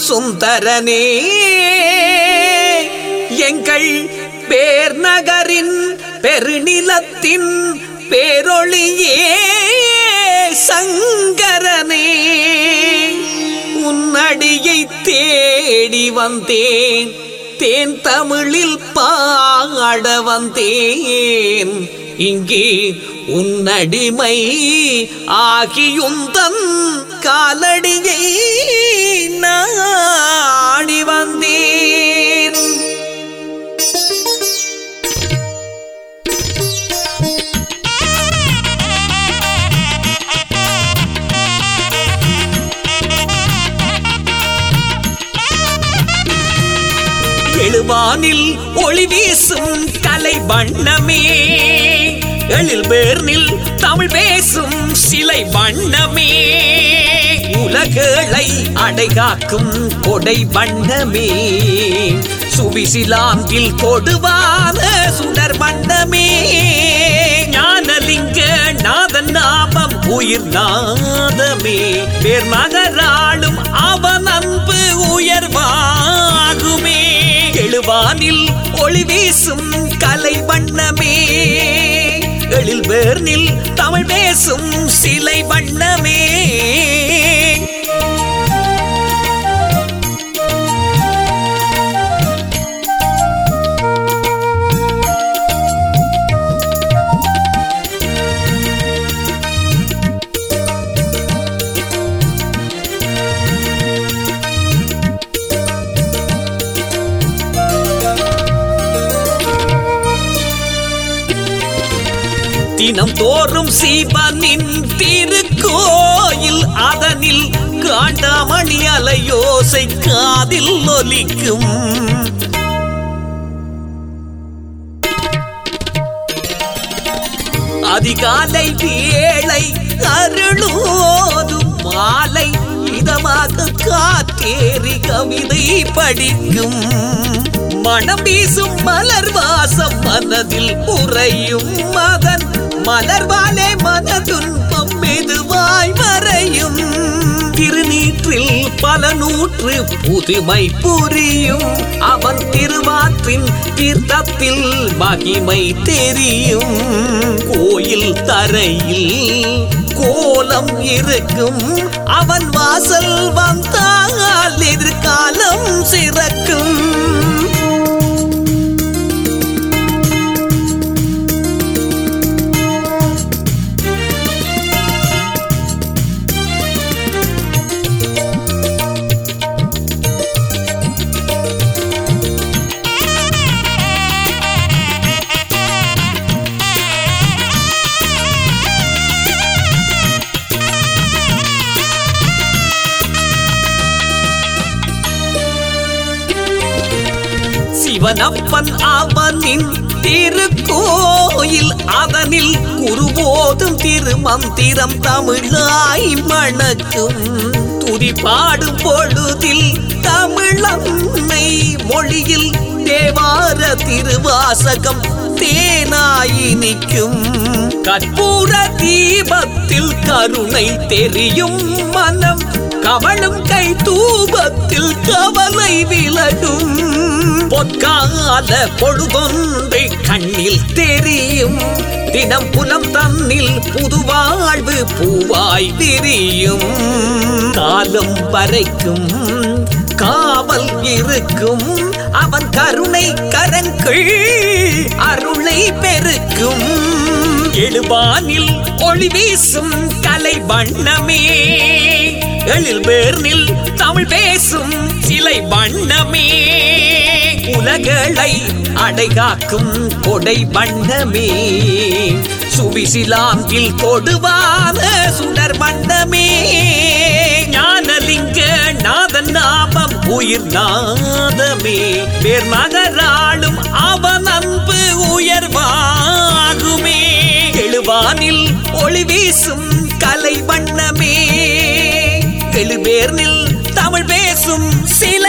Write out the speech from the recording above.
சுந்தரனே எங்கள் பேர் நகரின் பெருநிலத்தின் பேரொளியே சங்கரனே உன்னடியை தேடி வந்தேன் தேன் தமிழில் பாட வந்தேன் இங்கே உன்னடிமை ஆகியுந்தன் காலடியை நாடி வந்தேன் எழுவானில் ஒளி வீசும் கலை வண்ணமே எழில் பேர்னில் தமிழ் பேசும் சிலை வண்ணமே உலகளை அடைகாக்கும் கொடை வண்ணமே சுவிசிலாங்கில் கொடுவான சுடர் வண்ணமே ஞானலிங்க நாதன் நாமம் உயிர் நாதமே பேர் மகராளும் அவன் அன்பு உயர்வாகுமே எழுவானில் ஒளி வீசும் கலை வண்ணமே எழில் பேர்னில் தமிழ் பேசும் சிலை வண்ணமே தினம் தோறும் சீபனின் திருக்கோயில் அதனில் காண்டாமணி அலையோசை காதில் ஒலிக்கும் அதிகாலை வேளை அருளோதும் மாலை இதமாக காத்தேறி கவிதை படிக்கும் மனம் வீசும் மலர் வாசம் மனதில் உறையும் மதன் மலர்வாலே மனதுன்பம் மெதுவாய் மறையும் திருநீற்றில் பல நூற்று புதுமை புரியும் அவன் திருவாற்றின் தீர்த்தத்தில் மகிமை தெரியும் கோயில் தரையில் கோலம் இருக்கும் அவன் வாசல் வந்தால் எதிர்காலம் சிறக்கும் சிவனப்பன் அவனின் திருக்கோயில் அதனில் குருபோதும் திருமந்திரம் தமிழாய் மணக்கும் துதி பாடும் பொழுதில் தமிழம்மை மொழியில் தேவார திருவாசகம் தேனாயி நிற்கும் கற்பூர தீபத்தில் கருணை தெரியும் மனம் கவளும் கை தூபத்தில் கவலை விலகும் பொற்கால பொழுதொன்று கண்ணில் தெரியும் தினம் புலம் தன்னில் புது வாழ்வு பூவாய் விரியும் காலம் வரைக்கும் காவல் இருக்கும் அவன் கருணை கரங்கள் அருளை பெருக்கும் எழுவானில் ஒளி வீசும் கலை வண்ணமே எழில் பேர்னில் தமிழ் பேசும் சிலை வண்ணமே உலகளை அடைகாக்கும் கொடை வண்ணமே சுவிசிலாங்கில் கொடுவான சுடர் வண்ணமே ஞானலிங்க நாதன் நாமம் உயிர் நாதமே பேர் மகராளும் அவன் அன்பு உயர்வாகுமே எழுவானில் ஒளி வீசும் கலை வண்ணமே எழுபேர்னில் தமிழ் பேசும் சில